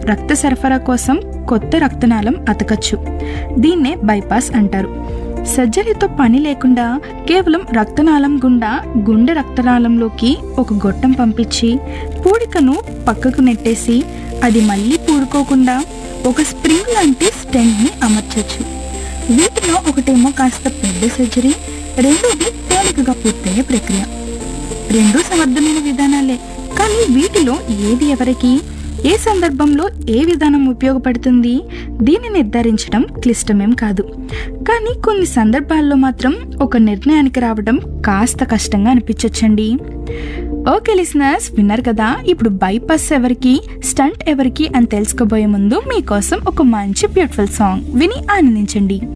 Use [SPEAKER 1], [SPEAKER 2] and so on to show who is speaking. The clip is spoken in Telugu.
[SPEAKER 1] రక్త సరఫరా కోసం కొత్త రక్తనాళం అతకచ్చు దీన్నే బైపాస్ అంటారు సర్జరీతో పని లేకుండా కేవలం రక్తనాళం గుండా గుండె రక్తనాళంలోకి ఒక గొట్టం పంపించి పూడికను పక్కకు నెట్టేసి అది మళ్ళీ పూడుకోకుండా ఒక స్ప్రింగ్ లాంటి స్టెంట్ని అమర్చచ్చు వీటిలో ఒకటేమో కాస్త పెద్ద సర్జరీ రెండోది తేలికగా పూర్తయ్యే ప్రక్రియ రెండు సమర్థమైన విధానాలే కానీ వీటిలో ఏది ఎవరికి ఏ సందర్భంలో ఏ విధానం ఉపయోగపడుతుంది దీన్ని నిర్ధారించడం క్లిష్టమేం కాదు కానీ కొన్ని సందర్భాల్లో మాత్రం ఒక నిర్ణయానికి రావడం కాస్త కష్టంగా అనిపించవచ్చండి ఓకే లిసనర్స్ విన్నారు కదా ఇప్పుడు బైపాస్ ఎవరికి స్టంట్ ఎవరికి అని తెలుసుకోబోయే ముందు మీకోసం ఒక మంచి బ్యూటిఫుల్ సాంగ్ విని ఆనందించండి